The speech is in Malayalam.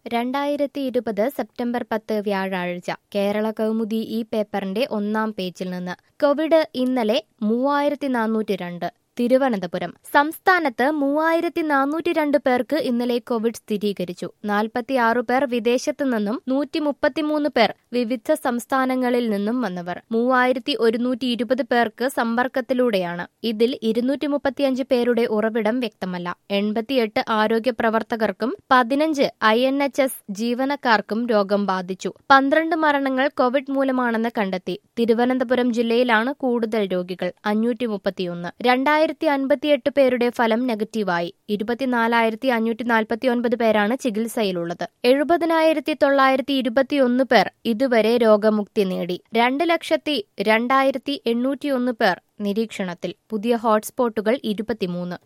രണ്ടായിരത്തി ഇരുപത് സെപ്റ്റംബർ പത്ത് വ്യാഴാഴ്ച കേരള കൗമുദി ഈ പേപ്പറിന്റെ ഒന്നാം പേജിൽ നിന്ന് കോവിഡ് ഇന്നലെ മൂവായിരത്തി നാനൂറ്റി രണ്ട് തിരുവനന്തപുരം സംസ്ഥാനത്ത് മൂവായിരത്തി നാനൂറ്റി രണ്ട് പേർക്ക് ഇന്നലെ കോവിഡ് സ്ഥിരീകരിച്ചു നാൽപ്പത്തിയാറ് പേർ വിദേശത്തു നിന്നും നൂറ്റി മുപ്പത്തിമൂന്ന് പേർ വിവിധ സംസ്ഥാനങ്ങളിൽ നിന്നും വന്നവർ മൂവായിരത്തി ഒരുന്നൂറ്റി ഇരുപത് പേർക്ക് സമ്പർക്കത്തിലൂടെയാണ് ഇതിൽ ഇരുന്നൂറ്റി മുപ്പത്തിയഞ്ച് പേരുടെ ഉറവിടം വ്യക്തമല്ല എൺപത്തിയെട്ട് ആരോഗ്യ പ്രവർത്തകർക്കും പതിനഞ്ച് ഐ എൻ എച്ച് എസ് ജീവനക്കാർക്കും രോഗം ബാധിച്ചു പന്ത്രണ്ട് മരണങ്ങൾ കോവിഡ് മൂലമാണെന്ന് കണ്ടെത്തി തിരുവനന്തപുരം ജില്ലയിലാണ് കൂടുതൽ രോഗികൾ അഞ്ഞൂറ്റി മുപ്പത്തിയൊന്ന് രണ്ടായിരത്തി അൻപത്തിയെട്ട് പേരുടെ ഫലം നെഗറ്റീവായി ഇരുപത്തിനാലായിരത്തി അഞ്ഞൂറ്റി നാൽപ്പത്തി ഒൻപത് പേരാണ് ചികിത്സയിലുള്ളത് എഴുപതിനായിരത്തി തൊള്ളായിരത്തി ഇരുപത്തിയൊന്ന് പേർ ഇതുവരെ രോഗമുക്തി നേടി രണ്ട് ലക്ഷത്തി രണ്ടായിരത്തി എണ്ണൂറ്റിയൊന്ന് പേർ നിരീക്ഷണത്തിൽ പുതിയ ഹോട്ട്സ്പോട്ടുകൾ ഇരുപത്തിമൂന്ന്